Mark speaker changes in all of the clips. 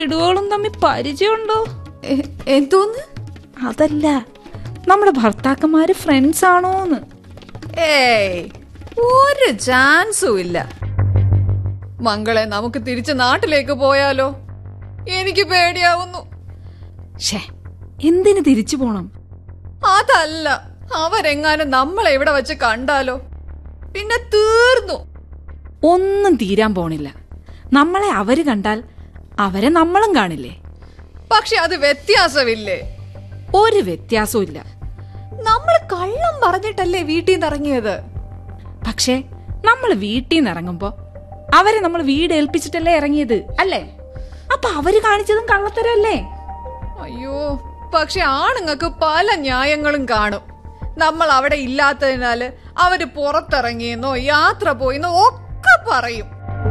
Speaker 1: ഇടുവോളും തമ്മിൽ പരിചയമുണ്ടോ
Speaker 2: എ- എന്തോന്ന്
Speaker 1: അതല്ല നമ്മുടെ ഭർത്താക്കന്മാര് ഫ്രണ്ട്സ് ആണോന്ന്
Speaker 2: ഏയ് ഒരു ചാൻസും ഇല്ല മംഗളെ നമുക്ക് തിരിച്ച് നാട്ടിലേക്ക് പോയാലോ എനിക്ക് പേടിയാവുന്നു
Speaker 1: ഷേ എന്തിന് തിരിച്ചു പോണം
Speaker 2: അതല്ല അവരെങ്ങാനും നമ്മളെ ഇവിടെ വെച്ച് കണ്ടാലോ പിന്നെ തീർന്നു
Speaker 1: ഒന്നും തീരാൻ പോണില്ല നമ്മളെ അവര് കണ്ടാൽ അവരെ നമ്മളും കാണില്ലേ
Speaker 2: പക്ഷെ അത് വ്യത്യാസമില്ലേ
Speaker 1: ഒരു വ്യത്യാസവും ഇല്ല
Speaker 2: നമ്മൾ കള്ളം പറഞ്ഞിട്ടല്ലേ വീട്ടിൽ നിന്ന് ഇറങ്ങിയത്
Speaker 1: പക്ഷേ നമ്മൾ വീട്ടിൽ നിന്ന് ഇറങ്ങുമ്പോ അവരെ നമ്മൾ വീട് ഏൽപ്പിച്ചിട്ടല്ലേ ഇറങ്ങിയത് അല്ലേ അപ്പൊ അവര് കാണിച്ചതും കള്ളത്തരല്ലേ
Speaker 2: അയ്യോ പക്ഷെ ആണുങ്ങൾക്ക് പല ന്യായങ്ങളും കാണും നമ്മൾ അവിടെ ഇല്ലാത്തതിനാല് അവര് പുറത്തിറങ്ങിയെന്നോ യാത്ര പോയെന്നോ ഒക്കെ പറയും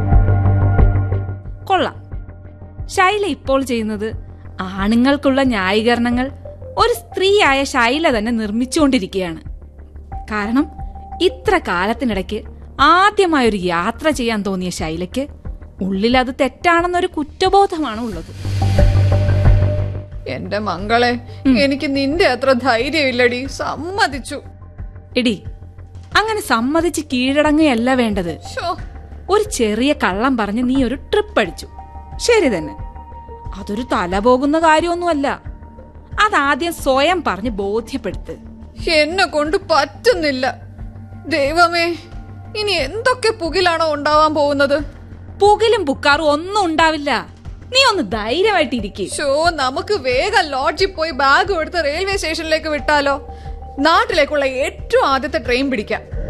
Speaker 1: കൊള്ളാം ശൈല ഇപ്പോൾ ചെയ്യുന്നത് ആണുങ്ങൾക്കുള്ള ന്യായീകരണങ്ങൾ ഒരു സ്ത്രീയായ ശൈല തന്നെ നിർമ്മിച്ചുകൊണ്ടിരിക്കുകയാണ് കാരണം ഇത്ര കാലത്തിനിടയ്ക്ക് ആദ്യമായൊരു യാത്ര ചെയ്യാൻ തോന്നിയ ശൈലയ്ക്ക് ഉള്ളിൽ അത് തെറ്റാണെന്നൊരു കുറ്റബോധമാണ് ഉള്ളത്
Speaker 2: എന്റെ മംഗളെ എനിക്ക് നിന്റെ അത്ര ധൈര്യമില്ലടി സമ്മതിച്ചു
Speaker 1: എടി അങ്ങനെ സമ്മതിച്ച് കീഴടങ്ങുകയല്ല വേണ്ടത്
Speaker 2: ഷോ
Speaker 1: ഒരു ചെറിയ കള്ളം പറഞ്ഞ് നീ ഒരു ട്രിപ്പ് അടിച്ചു ശരി തന്നെ അതൊരു തല പോകുന്ന കാര്യമൊന്നുമല്ല അതാദ്യം സ്വയം പറഞ്ഞ് ബോധ്യപ്പെടുത്ത്
Speaker 2: എന്നെ കൊണ്ട് പറ്റുന്നില്ല ദൈവമേ ഇനി എന്തൊക്കെ പുകിലാണോ ഉണ്ടാവാൻ പോകുന്നത്
Speaker 1: പുകലും പുക്കാറും ഒന്നും ഉണ്ടാവില്ല നീ ഒന്ന് ധൈര്യമായിട്ട് ഇരിക്കേ
Speaker 2: ഷോ നമുക്ക് വേഗം ലോഡ്ജിൽ പോയി ബാഗ് എടുത്ത് റെയിൽവേ സ്റ്റേഷനിലേക്ക് വിട്ടാലോ നാട്ടിലേക്കുള്ള ഏറ്റവും ആദ്യത്തെ ട്രെയിൻ പിടിക്കാം